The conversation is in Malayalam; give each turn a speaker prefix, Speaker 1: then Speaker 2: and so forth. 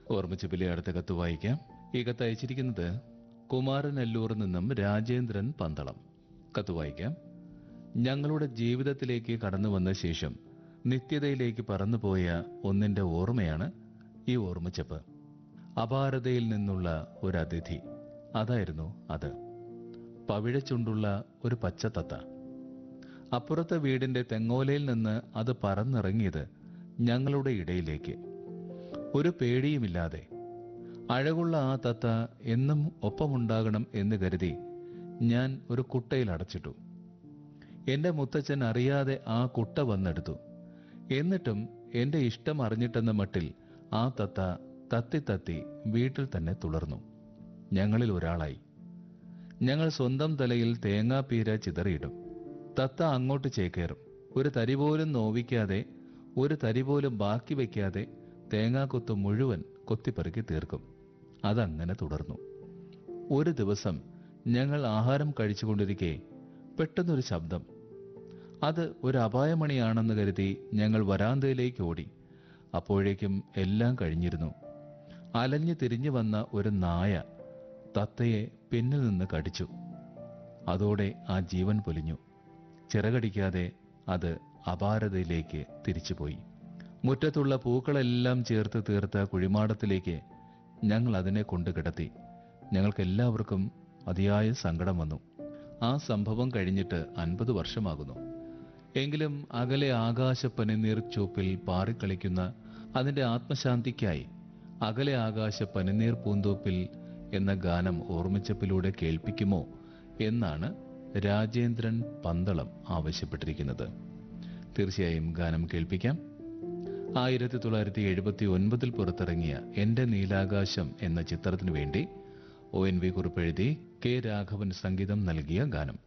Speaker 1: ഓർമ്മിച്ചപ്പിലെ അടുത്ത കത്ത് വായിക്കാം ഈ കത്ത് അയച്ചിരിക്കുന്നത് കുമാരനല്ലൂരിൽ നിന്നും രാജേന്ദ്രൻ പന്തളം കത്ത് വായിക്കാം ഞങ്ങളുടെ ജീവിതത്തിലേക്ക് കടന്നു വന്ന ശേഷം നിത്യതയിലേക്ക് പറന്നുപോയ ഒന്നിന്റെ ഓർമ്മയാണ് ഈ ഓർമ്മച്ചപ്പ് അപാരതയിൽ നിന്നുള്ള ഒരു അതിഥി അതായിരുന്നു അത് പവിഴച്ചുണ്ടുള്ള ഒരു പച്ചത്തത്ത അപ്പുറത്തെ വീടിന്റെ തെങ്ങോലയിൽ നിന്ന് അത് പറന്നിറങ്ങിയത് ഞങ്ങളുടെ ഇടയിലേക്ക് ഒരു പേടിയുമില്ലാതെ അഴകുള്ള ആ തത്ത എന്നും ഒപ്പമുണ്ടാകണം എന്ന് കരുതി ഞാൻ ഒരു കുട്ടയിൽ അടച്ചിട്ടു എന്റെ മുത്തച്ഛൻ അറിയാതെ ആ കുട്ട വന്നെടുത്തു എന്നിട്ടും എന്റെ ഇഷ്ടം അറിഞ്ഞിട്ടെന്ന മട്ടിൽ ആ തത്ത തത്തി തത്തി വീട്ടിൽ തന്നെ തുടർന്നു ഞങ്ങളിൽ ഒരാളായി ഞങ്ങൾ സ്വന്തം തലയിൽ തേങ്ങാപ്പീര ചിതറിയിടും തത്ത അങ്ങോട്ട് ചേക്കേറും ഒരു തരി പോലും നോവിക്കാതെ ഒരു തരി പോലും ബാക്കി വയ്ക്കാതെ തേങ്ങാക്കൊത്ത് മുഴുവൻ കൊത്തിപ്പെറുക്കി തീർക്കും അതങ്ങനെ തുടർന്നു ഒരു ദിവസം ഞങ്ങൾ ആഹാരം കഴിച്ചുകൊണ്ടിരിക്കെ പെട്ടെന്നൊരു ശബ്ദം അത് ഒരു അപായമണിയാണെന്ന് കരുതി ഞങ്ങൾ വരാന്തയിലേക്ക് ഓടി അപ്പോഴേക്കും എല്ലാം കഴിഞ്ഞിരുന്നു അലഞ്ഞു തിരിഞ്ഞു വന്ന ഒരു നായ തത്തയെ പിന്നിൽ നിന്ന് കടിച്ചു അതോടെ ആ ജീവൻ പൊലിഞ്ഞു ചിറകടിക്കാതെ അത് അപാരതയിലേക്ക് തിരിച്ചുപോയി മുറ്റത്തുള്ള പൂക്കളെല്ലാം ചേർത്ത് തീർത്ത കുഴിമാടത്തിലേക്ക് ഞങ്ങൾ അതിനെ കൊണ്ട് കിടത്തി ഞങ്ങൾക്കെല്ലാവർക്കും അതിയായ സങ്കടം വന്നു ആ സംഭവം കഴിഞ്ഞിട്ട് അൻപത് വർഷമാകുന്നു എങ്കിലും അകലെ ആകാശ പനിനീർ ചൂപ്പിൽ പാറിക്കളിക്കുന്ന അതിന്റെ ആത്മശാന്തിക്കായി അകലെ ആകാശ പനിനീർ പൂന്തോപ്പിൽ എന്ന ഗാനം ഓർമ്മിച്ചപ്പിലൂടെ കേൾപ്പിക്കുമോ എന്നാണ് രാജേന്ദ്രൻ പന്തളം ആവശ്യപ്പെട്ടിരിക്കുന്നത് തീർച്ചയായും ഗാനം കേൾപ്പിക്കാം ആയിരത്തി തൊള്ളായിരത്തി എഴുപത്തി ഒൻപതിൽ പുറത്തിറങ്ങിയ എന്റെ നീലാകാശം എന്ന ചിത്രത്തിനു വേണ്ടി ഒ എൻ വി കുറിപ്പെഴുതി കെ രാഘവൻ സംഗീതം നൽകിയ ഗാനം